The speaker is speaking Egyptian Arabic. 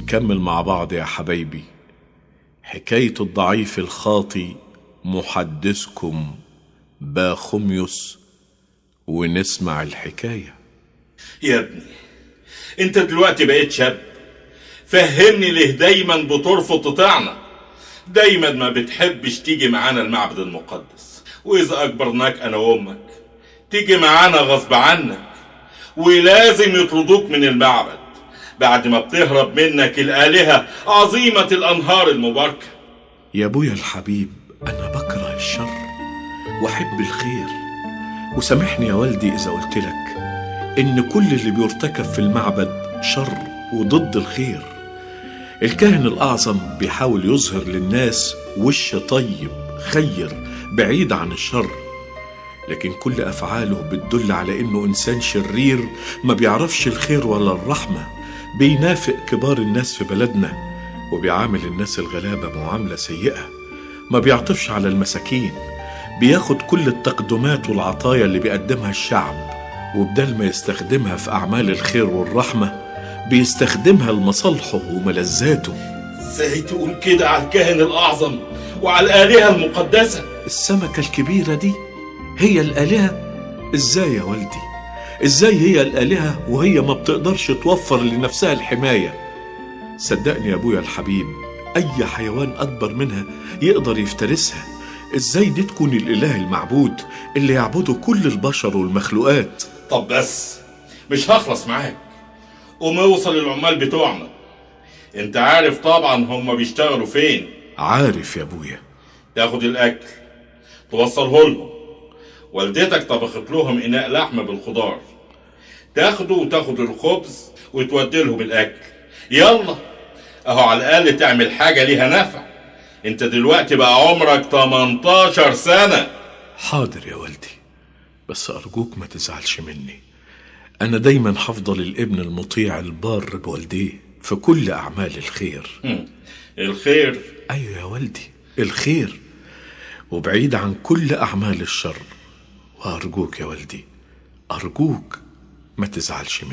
نكمل مع بعض يا حبايبي حكاية الضعيف الخاطي محدثكم باخميس ونسمع الحكاية يا ابني انت دلوقتي بقيت شاب فهمني ليه دايما بترفض تطيعنا دايما ما بتحبش تيجي معانا المعبد المقدس واذا اجبرناك انا وامك تيجي معانا غصب عنك ولازم يطردوك من المعبد بعد ما بتهرب منك الآلهة عظيمة الأنهار المباركة يا ابويا الحبيب انا بكره الشر واحب الخير وسامحني يا والدي اذا قلت لك ان كل اللي بيرتكب في المعبد شر وضد الخير الكاهن الاعظم بيحاول يظهر للناس وش طيب خير بعيد عن الشر لكن كل افعاله بتدل على انه انسان شرير ما بيعرفش الخير ولا الرحمه بينافق كبار الناس في بلدنا وبيعامل الناس الغلابه معامله سيئه ما بيعطفش على المساكين بياخد كل التقدمات والعطايا اللي بيقدمها الشعب وبدل ما يستخدمها في اعمال الخير والرحمه بيستخدمها لمصالحه وملذاته ازاي تقول كده على الكاهن الأعظم وعلى الآلهة المقدسة السمكة الكبيرة دي هي الآلهة ازاي يا والدي ازاي هي الآلهة وهي ما بتقدرش توفر لنفسها الحماية صدقني يا ابويا الحبيب اي حيوان اكبر منها يقدر يفترسها ازاي دي تكون الاله المعبود اللي يعبده كل البشر والمخلوقات طب بس مش هخلص معاك قوم اوصل العمال بتوعنا انت عارف طبعا هم بيشتغلوا فين عارف يا ابويا تاخد الاكل توصله لهم والدتك طبخت لهم اناء لحم بالخضار تاخده وتاخد الخبز وتودي لهم الاكل يلا اهو على الاقل تعمل حاجه ليها نفع انت دلوقتي بقى عمرك 18 سنه حاضر يا والدي بس ارجوك ما تزعلش مني انا دايما هفضل الابن المطيع البار بوالديه في كل اعمال الخير هم. الخير ايوه يا والدي الخير وبعيد عن كل اعمال الشر وارجوك يا والدي ارجوك ما تزعلش مني